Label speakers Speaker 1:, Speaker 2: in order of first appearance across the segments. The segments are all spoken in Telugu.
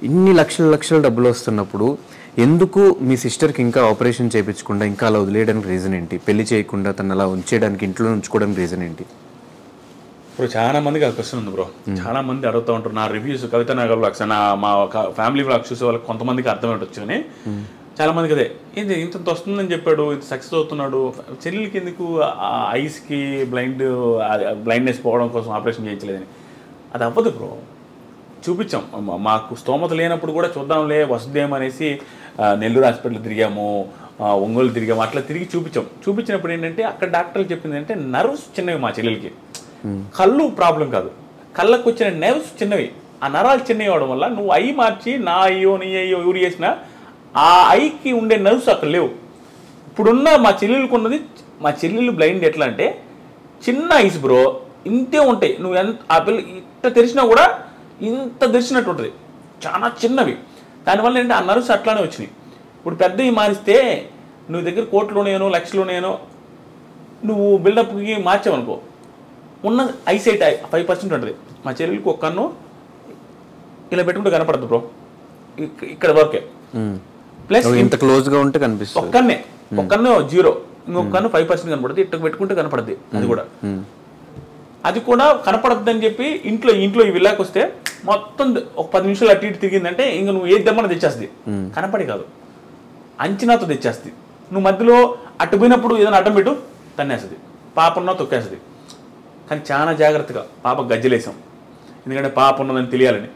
Speaker 1: ఇన్ని లక్షల లక్షల డబ్బులు వస్తున్నప్పుడు ఎందుకు మీ సిస్టర్కి ఇంకా ఆపరేషన్ చేయించకుండా ఇంకా అలా వదిలేయడానికి రీజన్ ఏంటి పెళ్లి చేయకుండా తను అలా ఉంచేయడానికి ఇంట్లో ఉంచుకోవడానికి రీజన్ ఏంటి
Speaker 2: ఇప్పుడు చాలా మందికి ఆ క్వశ్చన్ ఉంది బ్రో చాలా మంది అడుగుతూ ఉంటారు నా రివ్యూస్ కవిత నగర్ బ్లాగ్స్ నా మా ఫ్యామిలీ బ్లాగ్స్ చూసే వాళ్ళకి కొంతమందికి అర్థమైండొచ్చు కానీ చాలా మందికి అదే ఏంటి ఇంత ఇంత వస్తుందని చెప్పాడు ఇంత సక్సెస్ అవుతున్నాడు చెల్లెలకి ఎందుకు ఆ ఐస్కి బ్లైండ్ బ్లైండ్నెస్ పోవడం కోసం ఆపరేషన్ చేయించలేదని అది అవ్వదు బ్రో చూపించాం మా- మాకు స్తోమత లేనప్పుడు కూడా చూద్దాంలే వస్తుందేమనేసి ఆ, నెల్లూరు హాస్పిటల్ తిరిగాము ఆ, ఒంగోలు తిరిగాము అట్లా తిరిగి చూపించాం చూపించినప్పుడు ఏంటంటే అక్కడ డాక్టర్లు చెప్పింది అంటే నర్వ్స్ చిన్నవి మా చెల్లెలకి కళ్ళు ప్రాబ్లం కాదు కళ్ళకు వచ్చిన నెర్వ్స్ చిన్నవి ఆ నరాలు చిన్నవి అవడం వల్ల నువ్వు ఐ మార్చి నా అయ్యో నీ అయ్యో ఎవరు చేసినా ఆ ఐకి ఉండే నర్వ్స్ అక్కడ లేవు ఇప్పుడున్న మా చెల్లెలకు ఉన్నది మా చెల్లెలు బ్లైండ్ ఎట్లా అంటే చిన్న ఐస్ బ్రో ఇంతే ఉంటాయి నువ్వు ఎంత ఆ పిల్ల ఇంత తెరిచినా కూడా ఇంత తెరిచినట్టు ఉంటుంది చాలా చిన్నవి దానివల్ల ఏంటంటే ఆ నర్వ్స్ అట్లానే వచ్చినాయి ఇప్పుడు పెద్దవి మారిస్తే నువ్వు దగ్గర కోట్లోనేనో లక్షలోనేనో నువ్వు బిల్డప్కి మార్చావనుకో ఉన్న ఐసైట్ ఫైవ్ పర్సెంట్ ఉంటుంది మా చెల్లెలకి ఒక కన్ను ఇలా పెట్టుకుంటే కనపడదు బ్రో ఇక్- ఇక్కడ వరకే ప్లస్
Speaker 1: ఇంత క్లోజ్ గా ఉంటే కనిపిస్తుంది
Speaker 2: ఒక్కనే ఒక్కన్ను జీరో ఇంకొక కన్ను ఫైవ్ పర్సెంట్ కనపడుతుంది ఇట్లా పెట్టుకుంటే కనపడుద్ది అది కూడా అది కూడా కనపడద్దు అని చెప్పి ఇంట్లో ఇంట్లో ఈ విల్లాకి వస్తే మొత్తం ఒక పది నిమిషాలు అటు ఇటు తిరిగిందంటే ఇంక నువ్వు ఏది దమ్మని తెచ్చేస్తుంది కనపడి కాదు అంచనాతో తెచ్చేస్తుంది నువ్వు మధ్యలో అటు పోయినప్పుడు ఏదైనా అడ్డం పెట్టు తన్నేస్తుంది పాపన్నా తొక్కేస్తుంది కానీ చాలా జాగ్రత్తగా పాప గజ్జలేసాం ఎందుకంటే పాప ఉన్నదని తెలియాలని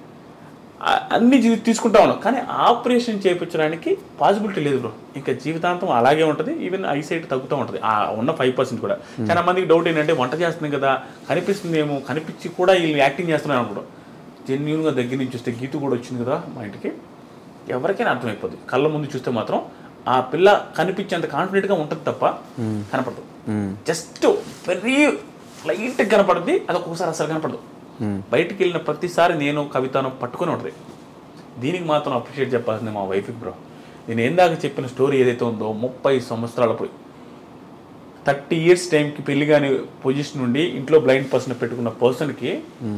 Speaker 2: ఆ- అన్ని జీ- తీసుకుంటా ఉన్నాం కానీ ఆపరేషన్ చేయించడానికి పాసిబిలిటీ లేదు బ్రో ఇంకా జీవితాంతం అలాగే ఉంటుంది ఈవెన్ ఐసైట్ తగ్గుతూ ఉంటుంది ఆ ఉన్న ఫైవ్ పర్సెంట్ కూడా చాలా మందికి డౌట్ ఏంటంటే వంట చేస్తుంది కదా కనిపిస్తుంది ఏమో కనిపించి కూడా వీళ్ళు యాక్టింగ్ చేస్తున్నారు అనుకోవడం జెన్యున్గా దగ్గర నుంచి వస్తే గీత కూడా వచ్చింది కదా మా ఇంటికి ఎవరికైనా అర్థమైపోద్ది కళ్ళ ముందు చూస్తే మాత్రం ఆ పిల్ల కనిపించేంత కాన్ఫిడెంట్గా ఉంటుంది తప్ప కనపడదు జస్ట్ వెరీ లైట్ కనపడుద్ది అది ఒక్కొక్కసారి అసలు కనపడదు బయటికి వెళ్ళిన ప్రతిసారి నేను కవితను పట్టుకొని ఉంటుంది దీనికి మాత్రం అప్రిషియేట్ చెప్పాల్సింది మా వైఫ్కి బ్రో నేను ఏందాక చెప్పిన స్టోరీ ఏదైతే ఉందో ముప్పై సంవత్సరాలప్పుడు థర్టీ ఇయర్స్ టైంకి పెళ్లి కాని పొజిషన్ నుండి ఇంట్లో బ్లైండ్ పర్సన్ పెట్టుకున్న పర్సన్కి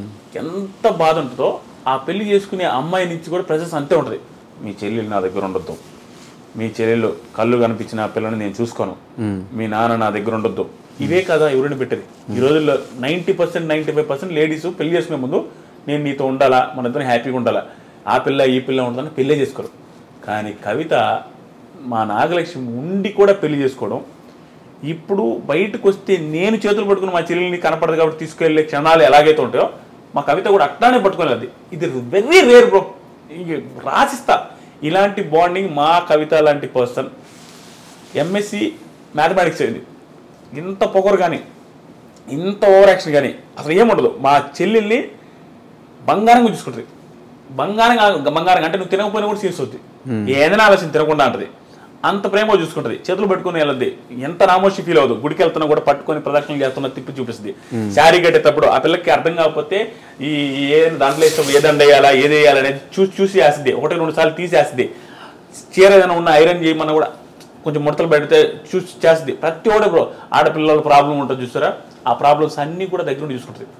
Speaker 2: ఎంత బాధ ఉంటుందో ఆ పెళ్లి చేసుకునే అమ్మాయి నుంచి కూడా ప్రెసెన్స్ అంతే ఉంటుంది మీ చెల్లెలు నా దగ్గర ఉండొద్దు మీ చెల్లెలు కళ్ళు కనిపించిన ఆ పిల్లని నేను చూసుకోను మీ నాన్న నా దగ్గర ఉండొద్దు ఇవే కదా ఎవరిని పెట్టేది ఈ రోజుల్లో ninety percent ninety five percent ladies పెళ్లి చేసుకునే ముందు నేను నీతో ఉండాలా మన ఇద్దరం హ్యాపీగా ఉండాలా ఆ పిల్ల ఈ పిల్ల ఉంటుందని పెళ్ళే చేసుకోరు కానీ కవిత మా నాగలక్ష్మి ఉండి కూడా పెళ్లి చేసుకోవడం ఇప్పుడు బయటకు వస్తే నేను చేతులు పట్టుకుని మా చెల్లెల్ని కనపడదు కాబట్టి తీసుకెళ్లే క్షణాలు ఎలాగైతే ఉంటాయో మా కవిత కూడా అట్లానే పట్టుకోలేదు ఇది వెరీ రేర్ బ్రో ఇంక రాసిస్తా ఇలాంటి బాండింగ్ మా కవిత లాంటి పర్సన్ ఎంఎస్సి మ్యాథమెటిక్స్ అయింది ఇంత పొగరు కానీ ఇంత ఓవర్ యాక్షన్ కానీ అసలు ఏముండదు మా చెల్లెల్ని బంగారంగా చూసుకుంటుంది బంగారం కాదు, బంగారం అంటే నువ్వు తినకపోయినా కూడా తీస్తుంది ఏదైనా ఆలోచన తినకుండా అంటది అంత ప్రేమ చూసుకుంటది చేతులు పట్టుకుని వెళ్ళద్ది ఎంత రామోషి ఫీల్ అవ్వదు గుడికి వెళ్తున్నా కూడా పట్టుకొని ప్రదక్షిణలు చేస్తున్నా తిప్పి చూపిస్తుంది శారీ కట్టేటప్పుడు ఆ పిల్లకి అర్థం కాకపోతే ఈ ఏ దాంట్లో ఇష్టం ఏ దండ వేయాలా ఏది వేయాలా అనేది చూసి చూసి వేస్తుంది ఒకటి రెండు సార్లు తీసేస్తుంది చీర ఏదైనా ఉన్న ఐరన్ చేయమన్నా కూడా కొంచెం ముడతలు పెడితే చూసి చేస్తుంది ప్రతి ఒక్కటి బ్రో ఆడపిల్లల ప్రాబ్లం ఉంటుంది చూసారా ఆ ప్రాబ్లమ్స్ అన్నీ కూడా దగ్గర నుండి చూసుకుంటుంది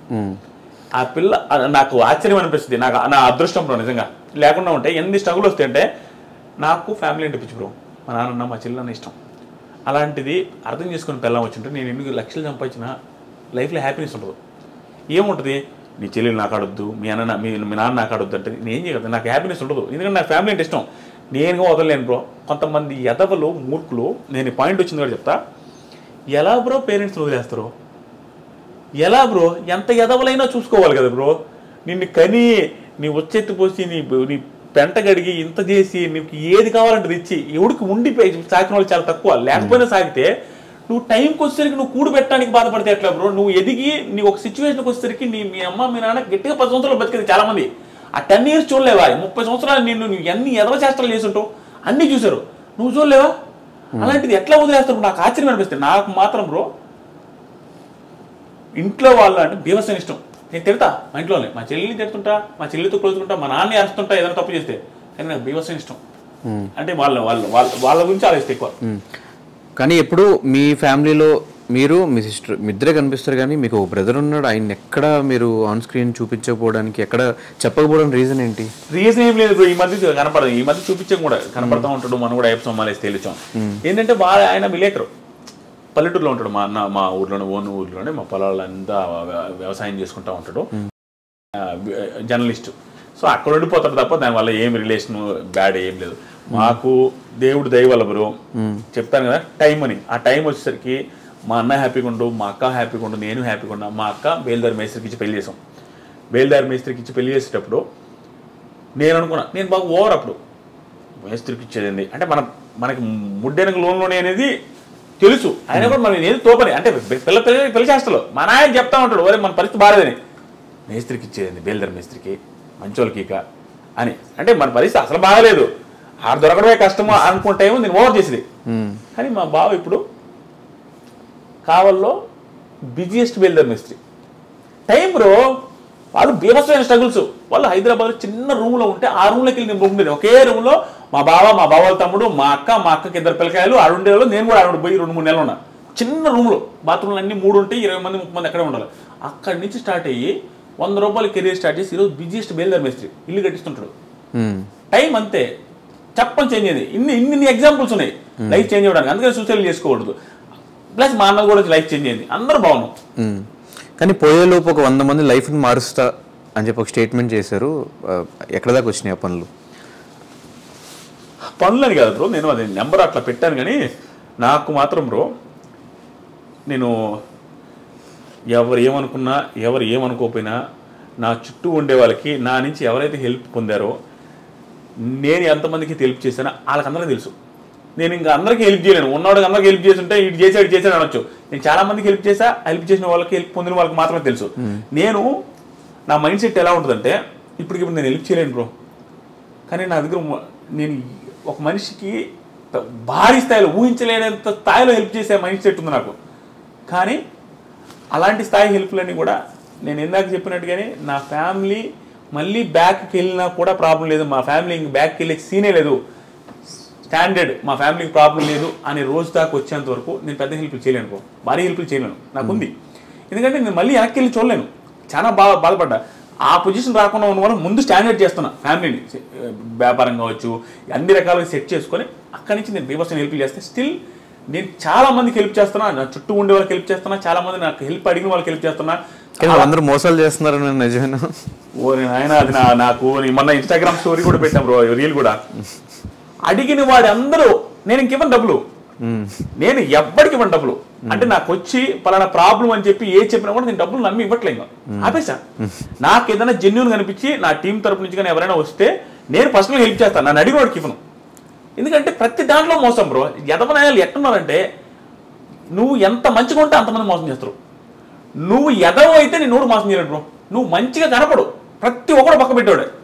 Speaker 2: ఆ పిల్ల ఆ నాకు ఆశ్చర్యం అనిపిస్తుంది నాకు నా అదృష్టం బ్రో నిజంగా లేకుండా ఉంటే ఎన్ని స్ట్రగుల్ వస్తాయంటే నాకు ఫ్యామిలీ అంటే పిచ్చి బ్రో మా నాన్న మా చెల్లెన్న ఇష్టం అలాంటిది అర్థం చేసుకుని పిల్లం వచ్చింటే నేను ఎన్ని లక్షలు సంపాదించిన లైఫ్లో హ్యాపీనెస్ ఉండదు ఏముంటుంది నీ చెల్లెలు నాకు ఆడొద్దు మీ అన్న నా- మీ మీ నాన్న నాకు ఆడొద్దు అంటే నేను ఏం చేయగలను నాకు హ్యాపీనెస్ ఉండదు ఎందుకంటే నాకు ఫ్యామిలీ అంటే ఇష్టం నేను వదలలేను బ్రో కొంతమంది ఎదవలు మూర్ఖులు నేను ఈ పాయింట్ వచ్చింది కూడా చెప్తా ఎలా బ్రో పేరెంట్స్ వదిలేస్తారు ఎలా బ్రో ఎంత ఎదవలైనా చూసుకోవాలి కదా బ్రో నిన్ను కని నీ వచ్చెత్తి పోసి నీ నీ పెంట గడిగి ఇంత చేసి నీకు ఏది కావాలంటే అది ఇచ్చి ఎవడికి ఉండి సాకిన వాళ్ళు చాలా తక్కువ లేకపోయినా సాగితే నువ్వు టైంకి వచ్చేసరికి నువ్వు కూడు పెట్టడానికి బాధపడితే ఎట్లా బ్రో నువ్వు ఎదిగి నీ ఒక సిచ్యువేషన్కి వచ్చేసరికి నీ మీ అమ్మ మీ నాన్న గట్టిగా పది సంవత్సరాలు బతికేది చాలా మంది ఆ టెన్ ఇయర్స్ చూడలేవా ముప్పై సంవత్సరాలు నిన్ను నువ్వు ఎన్ని ఎదవ చేష్టలు చేసి ఉంటావు అన్నీ చూసారు నువ్వు చూడలేవా అలాంటిది ఎట్లా వదిలేస్తారు నాకు ఆశ్చర్యం అనిపిస్తుంది నాకు మాత్రం బ్రో ఇంట్లో వాళ్ళు అంటే బీభత్సం ఇష్టం నేను తిడతా మా ఇంట్లోనే మా చెల్లిని తిడుతుంటా మా చెల్లితో క్లోజుకుంటా మా నాన్న అరుస్తుంటా ఏదైనా తప్పు చేస్తే కానీ నాకు బీభత్సం ఇష్టం అంటే వాళ్ళ వాళ్ళ వాళ్ళ వాళ్ళ గురించి ఆలోచిస్తే ఎక్కువ
Speaker 1: మ్మ్. కానీ ఎప్పుడు మీ ఫ్యామిలీలో మీరు మీ సిస్టర్ మీ ఇద్దరే కనిపిస్తారు కానీ మీకు ఒక బ్రదర్ ఉన్నాడు ఆయన ఎక్కడ మీరు ఆన్ స్క్రీన్ చూపించకపోవడానికి ఎక్కడ చెప్పకపోవడానికి రీజన్ ఏంటి
Speaker 2: రీజన్ ఏం లేదు bro. ఈ మధ్య కనపడదు ఈ మధ్య చూపించం కూడా కనపడతా ఉంటాడు మనం కూడా ఐపు సొమ్మాలేసి తేలిచాం ఏంటంటే వాళ్ళ ఆయన విలేకరు పల్లెటూరులో ఉంటాడు మా అన్న మా ఊర్లోనే ఓన్ ఊర్లోనే మా పొలాలంతా వ్య- వ్యవసాయం చేసుకుంటా ఉంటాడు జర్నలిస్ట్ సో అక్కడ ఉండిపోతాడు తప్ప దానివల్ల ఏం రిలేషన్ బ్యాడ్ ఏం లేదు మాకు దేవుడు దయ వల్ల బ్రో చెప్తాను కదా టైం అని ఆ టైం వచ్చేసరికి మా అన్న హ్యాపీగా ఉండు మా అక్క హ్యాపీగా ఉండు నేను హ్యాపీగా ఉన్నా మా అక్క బేల్దారి మేస్త్రికి ఇచ్చి పెళ్లి చేసాం బేల్దారి మేస్త్రికి ఇచ్చి పెళ్లి చేసేటప్పుడు నేను అనుకున్నా నేను బాగా ఓవర్ అప్పుడు మేస్త్రికి ఇచ్చేది అంటే మన మనకి ముడ్డెనక లోన్లోనే అనేది తెలుసు ఆయన కూడా మనం ఏది తోపని అంటే పిల్ల పిల్ల పిల్ల చేస్తలో మా నాయన చెప్తా ఉంటాడు ఒరే మన పరిస్థితి బాగాలేదని మేస్త్రికి ఇచ్చేది బేల్దర్ మేస్త్రికి మంచోళ్ళకి ఇక అని అంటే మన పరిస్థితి అసలు బాగాలేదు ఆడ దొరకడమే కష్టమో అనుకుంటేమో నేను ఓవర్ చేసేది
Speaker 1: మ్మ్.
Speaker 2: కానీ మా బావ ఇప్పుడు కావల్లో బిజియెస్ట్ బేల్దర్ మేస్త్రి టైం బ్రో వాళ్ళు బీభత్సమైన స్ట్రగుల్స్ వాళ్ళు హైదరాబాద్ చిన్న రూమ్ లో ఉంటే ఆ రూమ్ లోకి వెళ్ళి నేను ఉండేది ఒకే రూమ్ లో మా బావ మా బావ వాళ్ళ తమ్ముడు మా అక్క మా అక్కకి ఇద్దరు పిల్లకాయలు ఆడు ఉండేవాళ్ళు నేను కూడా ఆవిడ పోయి రెండు మూడు నెలలు ఉన్నా చిన్న రూమ్ లో బాత్రూమ్లు అన్ని మూడు ఉంటాయి ఇరవై మంది ముప్పై మంది అక్కడే ఉండాలి అక్కడి నుంచి స్టార్ట్ అయ్యి వంద రూపాయలు కెరీర్ స్టార్ట్ చేసి ఈరోజు బిజియెస్ట్ బేల్దర్ మేస్త్రి ఇల్లు కట్టిస్తుంటాడు
Speaker 1: మ్మ్.
Speaker 2: టైం అంతే చెప్పని చేంజ్ అయింది ఇన్ని ఇన్ని ఇన్ని ఎగ్జాంపుల్స్ ఉన్నాయి లైఫ్ చేంజ్ అవ్వడానికి అందుకని సూసైడ్ చేసుకోకూడదు ప్లస్ మా అన్న కూడా లైఫ్ చేంజ్ అయింది అందరూ బాగున్నాం
Speaker 1: మ్మ్. కానీ పోయేలోపు ఒక వంద మంది లైఫ్ని మారుస్తా అని చెప్పి ఒక స్టేట్మెంట్ చేశారు ఆ, ఎక్కడ దాకా వచ్చినాయి ఆ పనులు
Speaker 2: పనులని కాదు బ్రో నేను అది నెంబర్ అట్లా పెట్టాను కానీ నాకు మాత్రం బ్రో నేను ఎవరు ఏమనుకున్నా ఎవరు ఏమనుకోకపోయినా నా చుట్టూ ఉండే వాళ్ళకి నా నుంచి ఎవరైతే హెల్ప్ పొందారో నేను ఎంతమందికి హెల్ప్ చేశానో వాళ్ళకందరికీ తెలుసు నేను ఇంకా అందరికీ హెల్ప్ చేయలేను ఉన్నవాడికి అందరికీ హెల్ప్ చేసి ఉంటే ఇటు చేసాడు ఇటు చేశాడు అనొచ్చు నేను చాలా మందికి హెల్ప్ చేసా హెల్ప్ చేసిన వాళ్ళకి హెల్ప్ పొందిన వాళ్ళకి మాత్రమే తెలుసు నేను నా మైండ్ సెట్ ఎలా ఉంటుందంటే ఇప్పటికిప్పుడు నేను హెల్ప్ చేయలేను బ్రో కానీ నా దగ్గర మ- నేను ఒక మనిషికి త- భారీ స్థాయిలో ఊహించలేనంత స్థాయిలో హెల్ప్ చేసే మైండ్ సెట్ ఉంది నాకు కానీ అలాంటి స్థాయి హెల్ప్లన్నీ కూడా నేను ఇందాక చెప్పినట్టుగానే నా ఫ్యామిలీ మళ్ళీ బ్యాక్కి వెళ్ళినా కూడా ప్రాబ్లం లేదు మా ఫ్యామిలీ ఇంక బ్యాక్కి వెళ్ళే సీనే లేదు స్టాండర్డ్ మా ఫ్యామిలీకి ప్రాబ్లం లేదు అనే రోజు దాకా వచ్చేంత వరకు నేను పెద్ద హెల్ప్లు చేయలేను బ్రో. భారీ హెల్ప్లు చేయలేను నాకు ఉంది ఎందుకంటే నేను మళ్ళీ వెనక్కి వెళ్ళి చూడలేను చాలా బాగా బాధపడ్డా ఆ పొజిషన్ రాకుండా ఉన్న వాళ్ళు ముందు స్టాండర్డ్ చేస్తున్నా ఫ్యామిలీని వ్యాపారం కావచ్చు అన్ని రకాలుగా సెట్ చేసుకొని అక్కడి నుంచి నేను బీభత్సం హెల్ప్ చేస్తే స్టిల్ నేను చాలా మందికి హెల్ప్ చేస్తున్నా నా చుట్టూ ఉండే వాళ్ళకి హెల్ప్ చేస్తున్నా చాలా మంది నాకు హెల్ప్ అడిగిన వాళ్ళకి హెల్ప్ చేస్తున్నా
Speaker 1: కానీ వాళ్ళందరూ మోసాలు చేస్తున్నారని నిజమేనా
Speaker 2: ఓ నాయన అది నా నాకు నేను మొన్న ఇన్స్టాగ్రామ్ స్టోరీ కూడా పెట్టాం బ్రో రీల్ కూడా అడిగిన వాడు అందరూ నేను ఇంక ఇవ్వను డబ్బులు
Speaker 1: మ్మ్.
Speaker 2: నేను ఎవ్వడికి ఇవ్వను డబ్బులు అంటే నాకు వచ్చి పలానా ప్రాబ్లం అని చెప్పి ఏ చెప్పినా కూడా నేను డబ్బులు నమ్మి ఇవ్వట్లే ఇంకా ఆపేసా నాకు ఏదైనా జెన్యున్ కనిపించి నా టీం తరపు నుంచి కానీ ఎవరైనా వస్తే నేను పర్సనల్ హెల్ప్ చేస్తాను నన్ను అడిగిన వాడికి ఇవ్వను ఎందుకంటే ప్రతి దాంట్లో మోసం బ్రో ఎదవనాయాలు ఎట్టున్నారంటే నువ్వు ఎంత మంచిగా ఉంటే అంతమంది మోసం చేస్తారు నువ్వు ఎదవ అయితే నీ నోరు మోసం చేయలేడు బ్రో నువ్వు మంచిగా కనపడు ప్రతి ఒక్కడు పక్క పెట్టాడు